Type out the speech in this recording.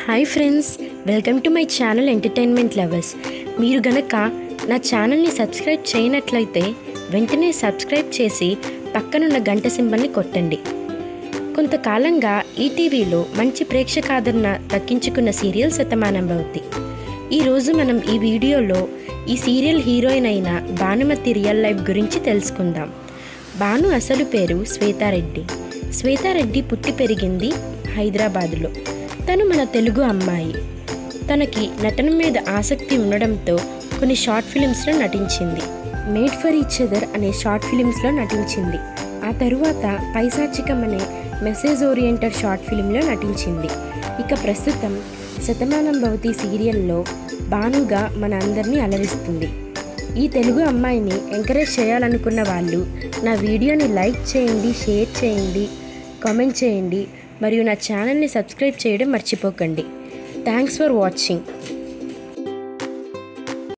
hi friends welcome to my channel entertainment lovers మీరు గనక నా ఛానల్ని సబ్స్క్రైబ్ చేయనట్లయితే వెంటనే సబ్స్క్రైబ్ చేసి పక్కనున్న గంట సింబల్ని కొట్టండి కొంతకాలంగా ఈటీవీలో మంచి ప్రేక్షకాదరణ దక్కించుకున్న సీరియల్ శతమానం భవతి ఈరోజు మనం ఈ వీడియోలో ఈ సీరియల్ హీరోయిన్ అయిన భానుమతి రియల్ లైఫ్ గురించి తెలుసుకుందాం భాను అసలు పేరు శ్వేతారెడ్డి శ్వేతారెడ్డి పుట్టి పెరిగింది హైదరాబాదులో తను మన తెలుగు అమ్మాయి తనకి నటన మీద ఆసక్తి ఉండడంతో కొన్ని షార్ట్ ఫిలిమ్స్లో నటించింది మేడ్ ఫర్ ఈచ్ అదర్ అనే షార్ట్ ఫిలిమ్స్లో నటించింది ఆ తరువాత పైశాచికం అనే మెసేజ్ ఓరియంటెడ్ షార్ట్ ఫిలింలో నటించింది ఇక ప్రస్తుతం శతమానం భవతి సీరియల్లో భానుగా మన అందరినీ అలరిస్తుంది ఈ తెలుగు అమ్మాయిని ఎంకరేజ్ చేయాలనుకున్న వాళ్ళు నా వీడియోని లైక్ చేయండి షేర్ చేయండి కామెంట్ చేయండి మరియు నా ఛానల్ని సబ్స్క్రైబ్ చేయడం మర్చిపోకండి థ్యాంక్స్ ఫర్ వాచింగ్